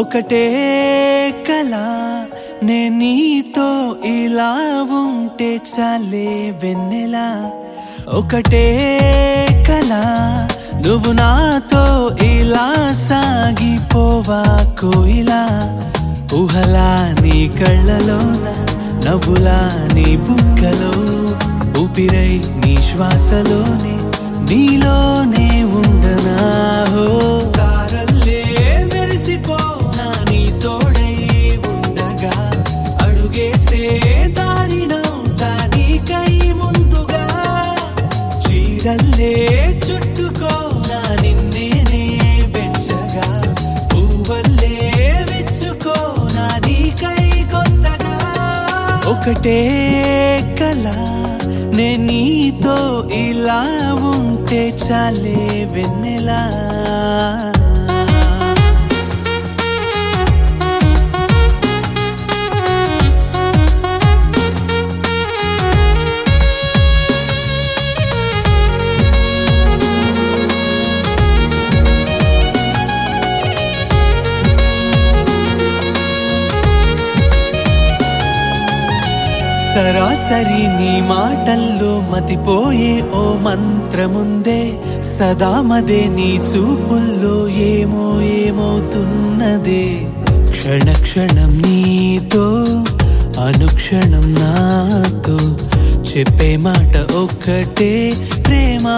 ఒకటే కల నే నీతో ఇలా ఉంటే చాలే వెన్నెలా ఒకటే కల నువ్వు నాతో ఇలా సాగిపోవా కోయిలా ఊహలా నీ కళ్ళలోన నవ్వులా నీ బుక్కలో ఊపిరై నీ శ్వాసలోనే నీలోనే ఉండనా హో తారల్లే మెరిసిపోనా నీ తోడై ఉండగా అడుగేసే దారినవుతా నీకై ముందుగా చీరల్లే చుట్టుకోనా నిన్నేనే పెంచగా పువ్వల్లే విచ్చుకోనా నీకై కొత్తగా ఒకటే కల నే నీతో ఇలా ఉంటే చాలే వెన్నెలా సరాసరి నీ మాటల్లో మతిపోయే ఓ మంత్రముందే సదా మదే నీ చూపుల్లో ఏమో ఏమవుతున్నదే క్షణ క్షణం నీతో అనుక్షణం నాతో చెప్పే మాట ఒక్కటే ప్రేమా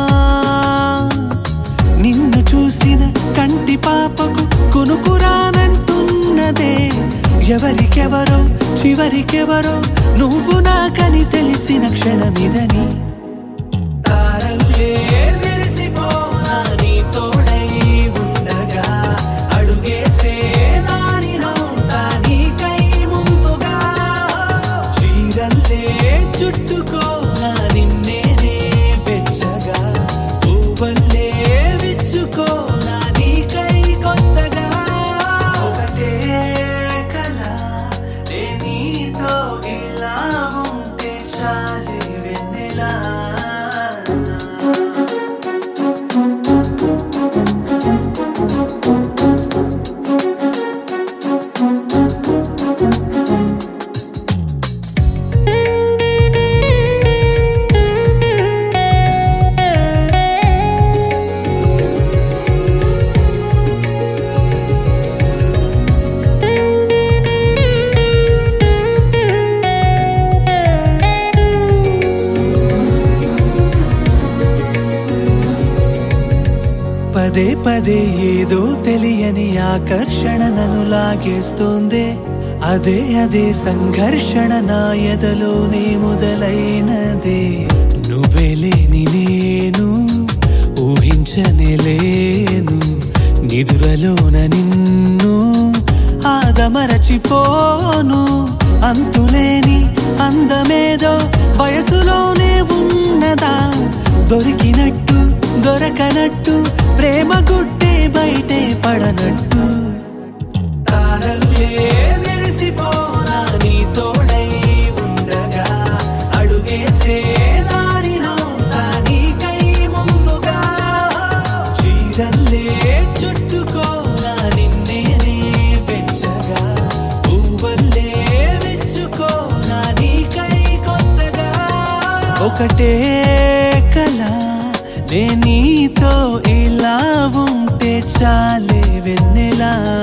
నిన్ను చూసిన కంటి పాపకు కొనుకురానంటున్నదే ఎవరికెవరో చివరికెవరో నువ్వు నాకని తెలిసిన క్షణమిదని తారల్లే మెరిసిపోనా నీ తోడై ఉండగా అడుగేసే దారినవుతా నీకై ముందుగా చీరల్లే చుట్టుకోనా నిన్నేనే పెంచగా పువ్వల్లే విచ్చుకోనా నీకై కొత్తగా ఒకటే కల నే నీతో ఇలా ఉంటే చాలే వెన్నెలా పదే పదే ఏదో తెలియని ఆకర్షణ నన్ను లాగేస్తోందే అదే అదే సంఘర్షణ నా ఎదలోనే మొదలైనదే నువ్వే లేని నేను ఊహించనే లేను నిదురలోన నిన్ను ఆదమరచిపోను అంతులేని అందమేదో వయసులోనే ఉన్నదా దొరికినట్టు దొరకనట్టు ప్రేమ గుట్టే బయటే పడనట్టు తారల్లే మెరిసిపోనా నీ తోడై ఉండగా అడుగేసే దారినవుతా నీకై ముందుగా చీరల్లే చుట్టుకోనా నిన్నేనే పెంచగా పువ్వల్లే విచ్చుకోనా నీకై కొత్తగా ఒకటే కల నే నీతో ఇలా ఉంటే చాలే వెన్నెలా